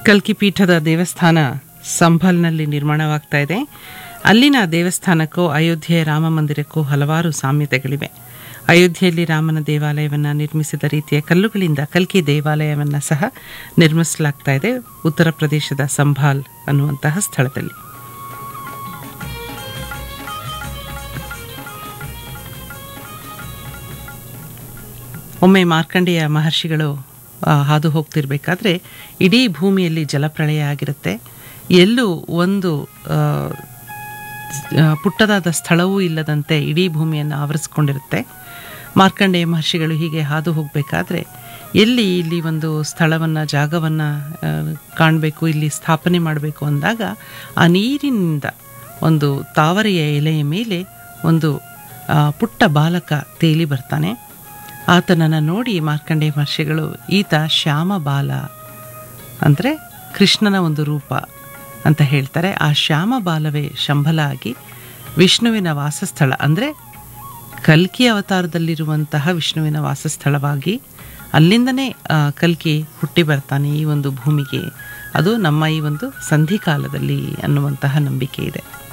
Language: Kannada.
ಕಲ್ಕಿ ಪೀಠದ ದೇವಸ್ಥಾನ ಸಂಭಲ್ನಲ್ಲಿ ನಿರ್ಮಾಣವಾಗ್ತಾ ಇದೆ ಅಲ್ಲಿನ ದೇವಸ್ಥಾನಕ್ಕೂ ಅಯೋಧ್ಯೆ ರಾಮ ಮಂದಿರಕ್ಕೂ ಹಲವಾರು ಸಾಮ್ಯತೆಗಳಿವೆ ಅಯೋಧ್ಯೆಯಲ್ಲಿ ರಾಮನ ದೇವಾಲಯವನ್ನು ನಿರ್ಮಿಸಿದ ರೀತಿಯ ಕಲ್ಲುಗಳಿಂದ ಕಲ್ಕಿ ದೇವಾಲಯವನ್ನು ಸಹ ನಿರ್ಮಿಸಲಾಗ್ತಾ ಇದೆ ಉತ್ತರ ಪ್ರದೇಶದ ಸಂಭಾಲ್ ಅನ್ನುವಂತಹ ಸ್ಥಳದಲ್ಲಿ ಒಮ್ಮೆ ಮಾರ್ಕಂಡೇಯ ಮಹರ್ಷಿಗಳು ಆ, ಹಾದು ಹೋಗ್ತಿರ್ಬೇಕಾದ್ರೆ ಇಡೀ ಭೂಮಿಯಲ್ಲಿ ಜಲಪ್ರಳಯ ಆಗಿರುತ್ತೆ ಎಲ್ಲೂ ಒಂದು ಆ, ಆ, ಪುಟ್ಟದಾದ ಸ್ಥಳವೂ ಇಲ್ಲದಂತೆ ಇಡೀ ಭೂಮಿಯನ್ನು ಆವರಿಸ್ಕೊಂಡಿರುತ್ತೆ ಮಾರ್ಕಂಡೇಯ ಮಹರ್ಷಿಗಳು ಹೀಗೆ ಹಾದು ಹೋಗಬೇಕಾದ್ರೆ ಎಲ್ಲಿ ಇಲ್ಲಿ ಒಂದು ಸ್ಥಳವನ್ನು ಜಾಗವನ್ನು ಕಾಣಬೇಕು ಇಲ್ಲಿ ಸ್ಥಾಪನೆ ಮಾಡಬೇಕು ಅಂದಾಗ ಆ ನೀರಿನಿಂದ ಒಂದು ತಾವರೆಯ ಎಲೆಯ ಮೇಲೆ ಒಂದು ಆ, ಪುಟ್ಟ ಬಾಲಕ ತೇಲಿ ಬರ್ತಾನೆ ಆತನನ್ನು ನೋಡಿ ಮಾರ್ಕಂಡೇಯ ಮಹರ್ಷಿಗಳು ಈತ ಶ್ಯಾಮ ಬಾಲ ಅಂದರೆ ಕೃಷ್ಣನ ಒಂದು ರೂಪ ಅಂತ ಹೇಳ್ತಾರೆ ಆ ಶ್ಯಾಮ ಬಾಲವೇ ಶಂಬಲ ಆಗಿ ವಿಷ್ಣುವಿನ ವಾಸಸ್ಥಳ ಅಂದರೆ ಕಲ್ಕಿ ಅವತಾರದಲ್ಲಿರುವಂತಹ ವಿಷ್ಣುವಿನ ವಾಸಸ್ಥಳವಾಗಿ ಅಲ್ಲಿಂದನೇ ಆ, ಕಲ್ಕಿ ಹುಟ್ಟಿ ಬರ್ತಾನೆ ಈ ಒಂದು ಭೂಮಿಗೆ ಅದು ನಮ್ಮ ಈ ಒಂದು ಸಂಧಿಕಾಲದಲ್ಲಿ ಅನ್ನುವಂತಹ ನಂಬಿಕೆ ಇದೆ